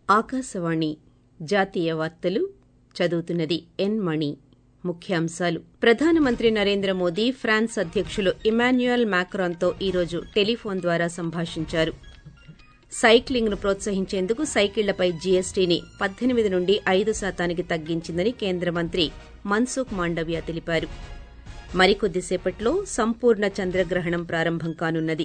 ఆకాశవాణి జాతీయ వార్తలు చదువుతున్నది ఎన్ మణి ముఖ్యాంశాలు ప్రధానమంత్రి నరేంద్ర మోదీ ఫ్రాన్స్ అధ్యకులు ఇమాన్యుయల్ మాక్రాన్తో ఈరోజు టెలిఫోన్ ద్వారా సంభాషించారు సైక్లింగ్ను ప్రోత్సహించేందుకు సైకిళ్లపై జీఎస్టీని పద్దెనిమిది నుండి ఐదు శాతానికి తగ్గించిందని కేంద్ర మంత్రి మన్సుఖ్ మాండవ్య తెలిపారు మరికొద్దిసేపట్లో సంపూర్ణ చంద్రగ్రహణం ప్రారంభం కానున్నది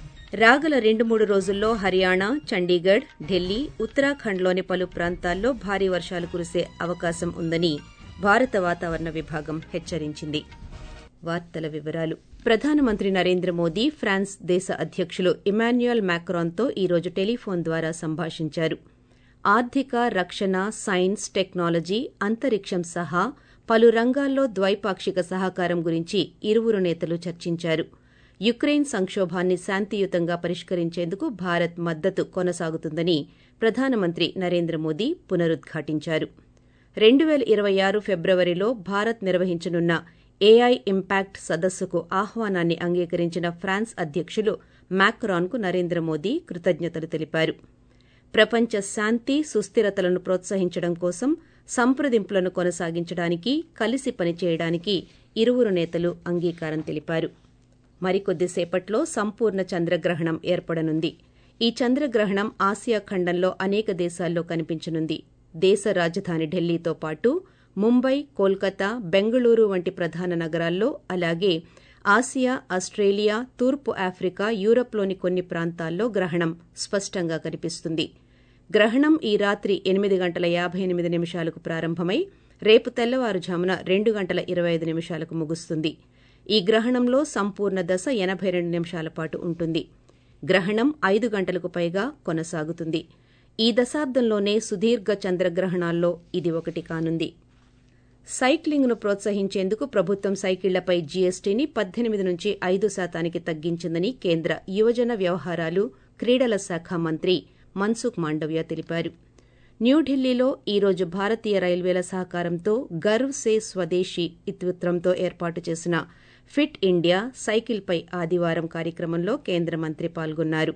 రాగల రెండు మూడు రోజుల్లో హర్యానా చండీగఢ్ ఢిల్లీ ఉత్తరాఖండ్లోని పలు ప్రాంతాల్లో భారీ వర్షాలు కురిసే అవకాశం ఉందని భారత వాతావరణ విభాగం హెచ్చరించింది వార్తల వివరాలు ప్రధానమంత్రి నరేంద్ర మోదీ ఫ్రాన్స్ దేశ అధ్యకులు ఇమాన్యుయల్ మాక్రాన్తో ఈరోజు టెలిఫోన్ ద్వారా సంభాషించారు ఆర్థిక రక్షణ సైన్స్ టెక్నాలజీ అంతరిక్షం సహా పలు రంగాల్లో ద్వైపాక్షిక సహకారం గురించి ఇరువురు నేతలు చర్చించారు యుక్రెయిన్ సంక్షోభాన్ని శాంతియుతంగా పరిష్కరించేందుకు భారత్ మద్దతు కొనసాగుతుందని ప్రధానమంత్రి నరేంద్ర మోదీ పునరుద్ఘాటించారు రెండు పేల ఇరవై ఆరు ఫిబ్రవరిలో భారత్ నిర్వహించనున్న ఏఐ ఇంపాక్ట్ సదస్సుకు ఆహ్వానాన్ని అంగీకరించిన ఫ్రాన్స్ అధ్యకులు మాక్రాన్కు నరేంద్ర మోదీ కృతజ్ఞతలు తెలిపారు ప్రపంచ శాంతి సుస్థిరతలను ప్రోత్సహించడం కోసం సంప్రదింపులను కొనసాగించడానికి కలిసి పనిచేయడానికి ఇరువురు నేతలు అంగీకారం తెలిపారు మరికొద్దిసేపట్లో సంపూర్ణ చంద్రగ్రహణం ఏర్పడనుంది ఈ చంద్రగ్రహణం ఆసియా ఖండంలో అనేక దేశాల్లో కనిపించనుంది దేశ రాజధాని ఢిల్లీతో పాటు ముంబై కోల్కతా బెంగళూరు వంటి ప్రధాన నగరాల్లో అలాగే ఆసియా ఆస్ట్రేలియా తూర్పు ఆఫ్రికా యూరప్లోని కొన్ని ప్రాంతాల్లో గ్రహణం స్పష్టంగా కనిపిస్తుంది గ్రహణం ఈ రాత్రి ఎనిమిది గంటల యాబై ఎనిమిది నిమిషాలకు ప్రారంభమై రేపు తెల్లవారుజామున రెండు గంటల ఇరవై ఐదు నిమిషాలకు ముగుస్తుంది ఈ గ్రహణంలో సంపూర్ణ దశ ఎనబై రెండు నిమిషాల పాటు ఉంటుంది గ్రహణం ఐదు గంటలకు పైగా కొనసాగుతుంది ఈ దశాబ్దంలోనే సుదీర్ఘ చంద్రగ్రహణాల్లో ఇది ఒకటి కానుంది సైక్లింగ్ను ప్రోత్సహించేందుకు ప్రభుత్వం సైకిళ్లపై జీఎస్టీని పద్దెనిమిది నుంచి ఐదు శాతానికి తగ్గించిందని కేంద్ర యువజన వ్యవహారాలు క్రీడల శాఖ మంత్రి మన్సుఖ్ మాండవ్య తెలిపారు న్యూఢిల్లీలో ఈ రోజు భారతీయ రైల్వేల సహకారంతో గర్వ్ సే స్వదేశీ ఇతివృత్తంతో ఏర్పాటు చేసిన ఫిట్ ఇండియా సైకిల్పై ఆదివారం కార్యక్రమంలో కేంద్ర మంత్రి పాల్గొన్నారు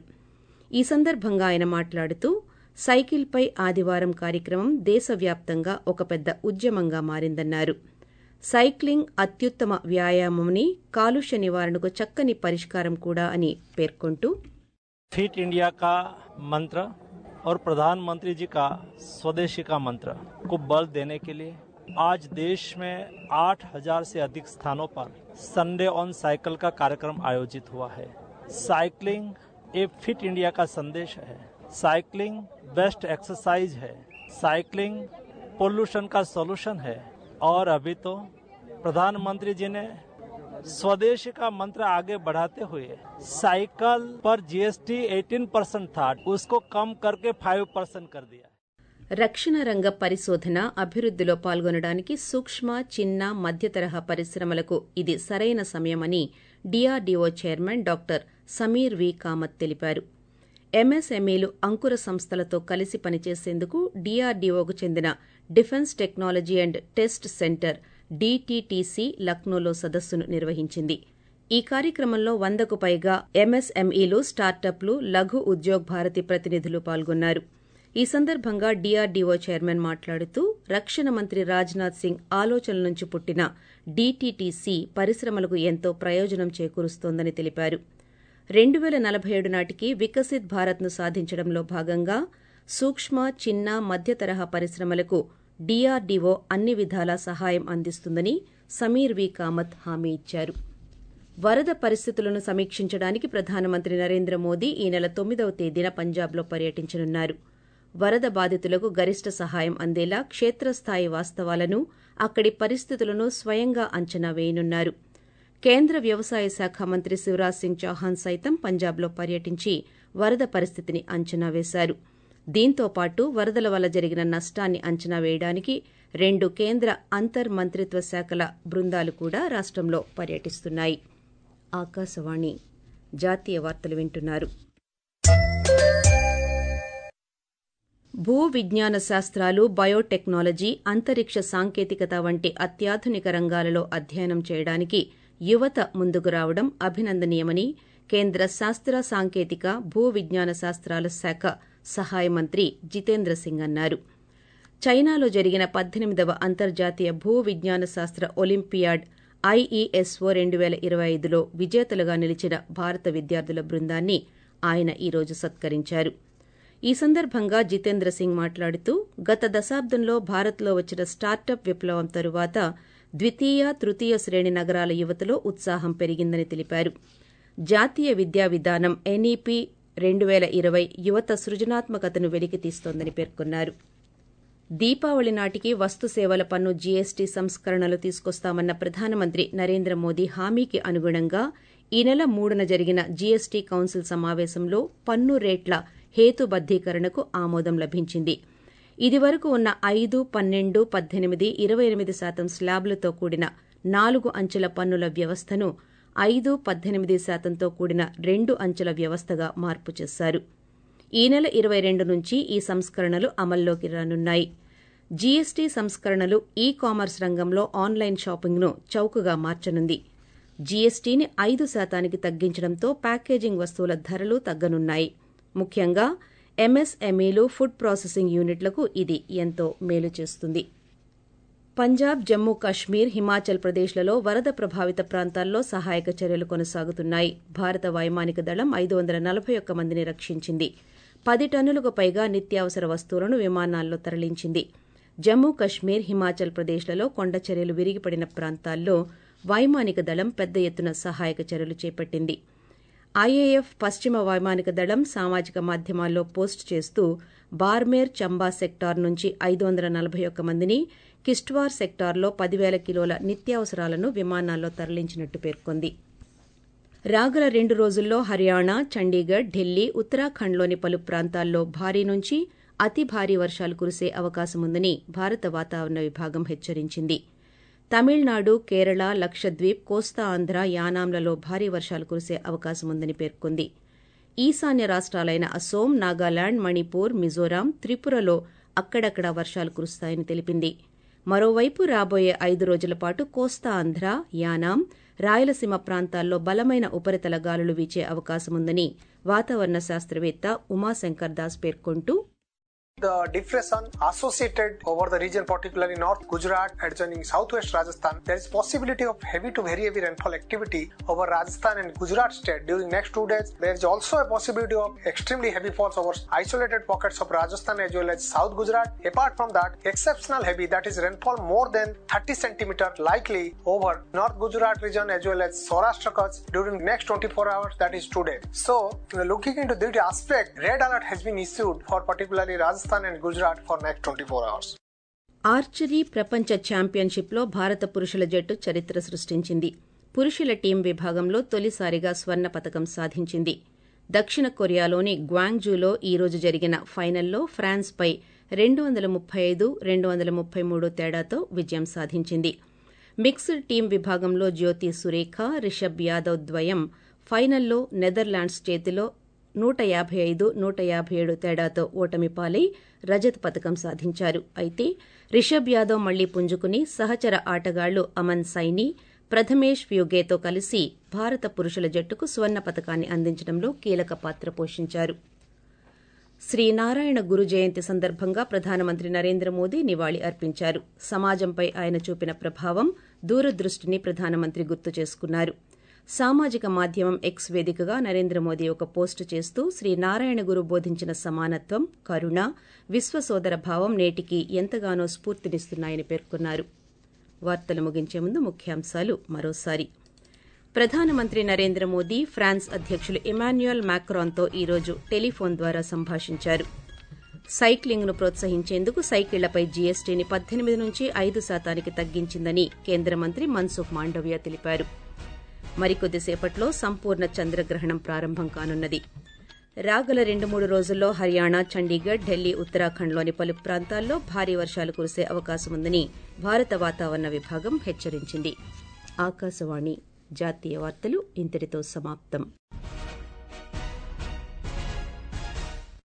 ఈ సందర్భంగా ఆయన మాట్లాడుతూ సైకిల్పై ఆదివారం కార్యక్రమం దేశవ్యాప్తంగా ఒక పెద్ద ఉద్యమంగా మారిందన్నారు సైక్లింగ్ అత్యుత్తమ వ్యాయామమని కాలుష్య నివారణకు చక్కని పరిష్కారం కూడా అని పేర్కొంటూ फिट इंडिया का मंत्र और प्रधानमंत्री जी का स्वदेशी का मंत्र को बल देने के लिए आज देश में 8000 से अधिक स्थानों पर संडे ऑन साइकिल का कार्यक्रम आयोजित हुआ है साइकिलिंग एक फिट इंडिया का संदेश है साइकिलिंग बेस्ट एक्सरसाइज है साइकिलिंग पोल्यूशन का सॉल्यूशन है और अभी तो प्रधानमंत्री जी ने स्वदेश का मंत्र आगे बढ़ाते हुए साइकिल पर जीएसटी 18 परसेंट था उसको कम करके 5 परसेंट कर दिया రక్షణ రంగ పరిశోధన అభివృద్దిలో పాల్గొనడానికి సూక్ష్మ చిన్న మధ్య తరహా పరిశ్రమలకు ఇది సరైన సమయమని DRDO chairman doctor Sameer V Kamath తెలిపారు ఎంఎస్ఎంఈలు అంకుర సంస్థలతో కలిసి పనిచేసేందుకు డీఆర్డీఓకు చెందిన defence technology and test centre DTTC లక్నోలో సదస్సును నిర్వహించింది ఈ కార్యక్రమంలో వందకు పైగా ఎంఎస్ఎంఈలు స్టార్టప్లు లఘు ఉద్యోగ్ భారతి ప్రతినిధులు పాల్గొన్నారు ఈ సందర్భంగా డీఆర్డీఓ చైర్మన్ మాట్లాడుతూ రక్షణ మంత్రి రాజ్నాథ్ సింగ్ ఆలోచనల నుంచి పుట్టిన డీటీటీసీ పరిశ్రమలకు ఎంతో ప్రయోజనం చేకూరుస్తోందని తెలిపారు రెండు పేల నలభై ఏడు నాటికి వికసిత్ భారత్ను సాధించడంలో భాగంగా సూక్ష్మ చిన్న మధ్య తరహా పరిశ్రమలకు డీఆర్డీఓ అన్ని విధాలా సహాయం అందిస్తుందని సమీర్ వి కామత్ హామీ ఇచ్చారు వరద పరిస్థితులను సమీక్షించడానికి ప్రధానమంత్రి నరేంద్ర మోదీ ఈ నెల తొమ్మిదవ తేదీన పంజాబ్లో పర్యటించనున్నారు వరద బాధితులకు గరిష్ట సహాయం అందేలా క్షేత్రస్థాయి వాస్తవాలను అక్కడి పరిస్థితులను స్వయంగా అంచనా వేయనున్నారు కేంద్ర వ్యవసాయ శాఖ మంత్రి శివరాజ్ సింగ్ చౌహాన్ సైతం పంజాబ్లో పర్యటించి వరద పరిస్థితిని అంచనా వేశారు దీంతో పాటు వరదల వల్ల జరిగిన నష్టాన్ని అంచనా వేయడానికి రెండు కేంద్ర అంతర్ మంత్రిత్వ శాఖల బృందాలు కూడా రాష్టంలో పర్యటిస్తున్నాయి ఆకాశవాణి జాతీయ వార్తలు వింటున్నారు భూ విజ్ఞాన శాస్త్రాలు బయోటెక్నాలజీ అంతరిక్ష సాంకేతికత వంటి అత్యాధునిక రంగాలలో అధ్యయనం చేయడానికి యువత ముందుకు రావడం అభినందనీయమని కేంద్ర శాస్త్ర సాంకేతిక భూ విజ్ఞాన శాస్త్రాల శాఖ సహాయ మంత్రి జితేంద్ర సింగ్ అన్నారు చైనాలో జరిగిన పద్దెనిమిదవ అంతర్జాతీయ భూ విజ్ఞాన శాస్త్ర ఒలింపియాడ్ ఐఈఎస్ఓ రెండు వేల ఇరవై ఐదులో విజేతలుగా నిలిచిన భారత విద్యార్థుల బృందాన్ని ఆయన ఈరోజు సత్కరించారు ఈ సందర్భంగా జితేంద్ర సింగ్ మాట్లాడుతూ గత దశాబ్దంలో భారత్లో వచ్చిన స్టార్టప్ విప్లవం తరువాత ద్వితీయ తృతీయ శ్రేణి నగరాల యువతలో ఉత్సాహం పెరిగిందని తెలిపారు జాతీయ విద్యా విధానం ఎన్ఈపీ రెండు వేల ఇరవై యువత సృజనాత్మకతను వెలికితీస్తోందని పేర్కొన్నారు దీపావళి నాటికి వస్తు సేవల పన్ను జీఎస్టీ సంస్కరణలు తీసుకొస్తామన్న ప్రధానమంత్రి నరేంద్ర మోదీ హామీకి అనుగుణంగా ఈ నెల మూడున జరిగిన జీఎస్టీ కౌన్సిల్ సమావేశంలో పన్ను రేట్ల హేతుబద్దీకరణకు ఆమోదం లభించింది ఇదివరకు ఉన్న ఐదు పన్నెండు పద్దెనిమిది ఇరవై ఎనిమిది శాతం స్లాబ్లతో కూడిన నాలుగు అంచెల పన్నుల వ్యవస్థను ఐదు పద్దెనిమిది శాతంతో కూడిన రెండు అంచెల వ్యవస్థగా మార్పు చేశారు ఈ నెల ఇరవై రెండు నుంచి ఈ సంస్కరణలు అమల్లోకి రానున్నాయి జీఎస్టీ సంస్కరణలు ఈ కామర్స్ రంగంలో ఆన్లైన్ షాపింగ్ను చౌకగా మార్చనుంది జీఎస్టీని ఐదు శాతానికి తగ్గించడంతో ప్యాకేజింగ్ వస్తువుల ధరలు తగ్గనున్నాయి ముఖ్యంగా ఎంఎస్ఎంఈలు ఫుడ్ ప్రాసెసింగ్ యూనిట్లకు ఇది ఎంతో మేలు చేస్తుంది పంజాబ్ జమ్మూ కాశ్మీర్ హిమాచల్ ప్రదేశ్లలో వరద ప్రభావిత ప్రాంతాల్లో సహాయక చర్యలు కొనసాగుతున్నాయి భారత వైమానిక దళం ఐదు వందల నలభై ఒక్క మందిని రక్షించింది పది టన్నులకు పైగా నిత్యావసర వస్తువులను విమానాల్లో తరలించింది జమ్మూ కశ్మీర్ హిమాచల్ ప్రదేశ్లలో కొండ చర్యలు విరిగిపడిన ప్రాంతాల్లో వైమానిక దళం పెద్ద ఎత్తున సహాయక చర్యలు చేపట్టింది ఐఏఎఫ్ పశ్చిమ వైమానిక దళం సామాజిక మాధ్యమాల్లో పోస్ట్ చేస్తూ బార్మేర్ చంబా సెక్టార్ నుంచి ఐదు వందల నలభై ఒక్క మందిని కిష్ట్వార్ సెక్టార్లో పదివేల కిలోల నిత్యావసరాలను విమానాల్లో తరలించినట్టు పేర్కొంది రాగల రెండు రోజుల్లో హర్యానా చండీగఢ్ ఢిల్లీ ఉత్తరాఖండ్లోని పలు ప్రాంతాల్లో భారీ నుంచి అతి భారీ వర్షాలు కురిసే అవకాశముందని భారత వాతావరణ విభాగం హెచ్చరించింది తమిళనాడు కేరళ లక్షద్వీప్ కోస్తా ఆంధ్ర యానాంలలో భారీ వర్షాలు కురిసే అవకాశముందని పేర్కొంది ఈశాన్య రాష్ట్రాలైన అసోం నాగాలాండ్ మణిపూర్ మిజోరాం త్రిపురలో అక్కడక్కడ వర్షాలు కురుస్తాయని తెలిపింది మరోవైపు రాబోయే ఐదు రోజుల పాటు కోస్తా ఆంధ్ర యానాం రాయలసీమ ప్రాంతాల్లో బలమైన ఉపరితల గాలులు వీచే అవకాశముందని వాతావరణ శాస్త్రవేత్త ఉమాశంకర్ దాస్ పేర్కొంటూ The depression associated over the region, particularly North Gujarat adjoining southwest Rajasthan, there is possibility of heavy to very heavy rainfall activity over Rajasthan and Gujarat state during next two days. There is also a possibility of extremely heavy falls over isolated pockets of Rajasthan as well as South Gujarat. Apart from that, exceptional heavy that is rainfall more than 30 centimeter likely over North Gujarat region as well as Saurashtra Kutch during next 24 hours that is today. So, looking into this aspect, red alert has been issued for particularly Rajasthan and Gujarat for next 24 hours. Archery ప్రపంచ ఛాంపియన్షిప్లో భారత పురుషుల జట్టు చరిత్ర సృష్టించింది పురుషుల team విభాగంలో తొలిసారిగా స్వర్ణ పతకం సాధించింది దక్షిణ కొరియాలోని గ్వాంగ్జూలో ఈ రోజు జరిగిన ఫైనల్లో ఫ్రాన్స్పై రెండు వందల ముప్పై ఐదు రెండు వందల ముప్పై మూడు తేడాతో విజయం సాధించింది మిక్స్డ్ టీం విభాగంలో జ్యోతి సురేఖ రిషబ్ యాదవ్ ద్వయం ఫైనల్లో నెదర్లాండ్స్ చేతిలో నూట యాభై ఐదు నూట యాభై ఏడు తేడాతో ఓటమి పాలై రజత్ పథకం సాధించారు అయితే రిషబ్ యాదవ్ మళ్లీ పుంజుకుని సహచర ఆటగాళ్లు అమన్ సైని ప్రథమేష్ వ్యూగేతో కలిసి భారత పురుషుల జట్టుకు స్వర్ణ పథకాన్ని అందించడంలో కీలక పాత్ర పోషించారు శ్రీనారాయణ గురు జయంతి సందర్భంగా ప్రధానమంత్రి నరేంద్ర మోదీ నివాళి అర్పించారు సమాజంపై ఆయన చూపిన ప్రభావం దూరదృష్టిని ప్రధానమంత్రి గుర్తు చేసుకున్నారు సామాజిక మాధ్యమం ఎక్స్ వేదికగా నరేంద్ర మోదీ ఒక పోస్టు చేస్తూ శ్రీ నారాయణ గురు బోధించిన సమానత్వం కరుణ విశ్వసోదర భావం నేటికి ఎంతగానో స్ఫూర్తినిస్తున్నాయని పేర్కొన్నారు వార్తలు ముగించే ముందు ముఖ్యాంశాలు మరోసారి ప్రధానమంత్రి నరేంద్ర మోదీ ఫ్రాన్స్ అధ్యకులు ఇమాన్యుయల్ మాక్రాన్తో ఈరోజు టెలిఫోన్ ద్వారా సంభాషించారు సైక్లింగ్ను ప్రోత్సహించేందుకు సైకిళ్లపై జీఎస్టీని పద్దెనిమిది నుంచి ఐదు శాతానికి తగ్గించిందని కేంద్ర మంత్రి మన్సుఖ్ మాండవ్య తెలిపారు మరికొద్దిసేపట్లో సంపూర్ణ చంద్రగ్రహణం ప్రారంభం కానున్నది రాగల రెండు మూడు రోజుల్లో హర్యానా చండీగఢ్ ఢిల్లీ ఉత్తరాఖండ్లోని పలు ప్రాంతాల్లో భారీ వర్షాలు కురిసే అవకాశముందని భారత వాతావరణ విభాగం హెచ్చరించింది ఆకాశవాణి జాతీయ వార్తలు ఇంతటితో సమాప్తం